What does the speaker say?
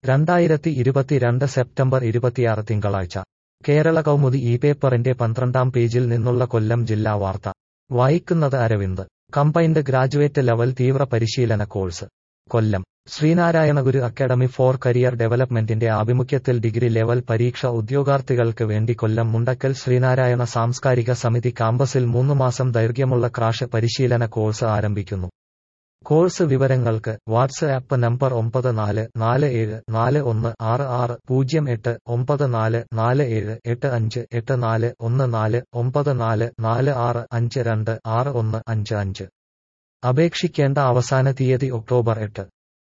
രണ്ടായിരത്തി ഇരുപത്തിരണ്ട് സെപ്റ്റംബർ ഇരുപത്തിയാറ് തിങ്കളാഴ്ച കേരള കൗമുദി ഈ പേപ്പറിന്റെ പന്ത്രണ്ടാം പേജിൽ നിന്നുള്ള കൊല്ലം ജില്ലാ വാർത്ത വായിക്കുന്നത് അരവിന്ദ് കമ്പൈൻഡ് ഗ്രാജുവേറ്റ് ലെവൽ തീവ്ര പരിശീലന course Kollam Sreenarayana Guru academy for career ഡെവലപ്മെന്റിന്റെ ആഭിമുഖ്യത്തിൽ ഡിഗ്രി ലെവൽ പരീക്ഷ ഉദ്യോഗാർത്ഥികൾക്ക് വേണ്ടി കൊല്ലം മുണ്ടക്കൽ ശ്രീനാരായണ സാംസ്കാരിക സമിതി കാമ്പസിൽ മൂന്ന് മാസം ദൈർഘ്യമുള്ള ക്രാഷ് പരിശീലന കോഴ്സ് ആരംഭിക്കുന്നു കോഴ്സ് വിവരങ്ങൾക്ക് വാട്സ് ആപ്പ് നമ്പർ ഒമ്പത് നാല് നാല് ഏഴ് നാല് ഒന്ന് ആറ് ആറ് പൂജ്യം എട്ട് ഒമ്പത് നാല് നാല് ഏഴ് എട്ട് അഞ്ച് എട്ട് നാല് ഒന്ന് നാല് ഒമ്പത് നാല് നാല് ആറ് അഞ്ച് രണ്ട് ആറ് ഒന്ന് അഞ്ച് അഞ്ച് അപേക്ഷിക്കേണ്ട അവസാന തീയതി ഒക്ടോബർ എട്ട്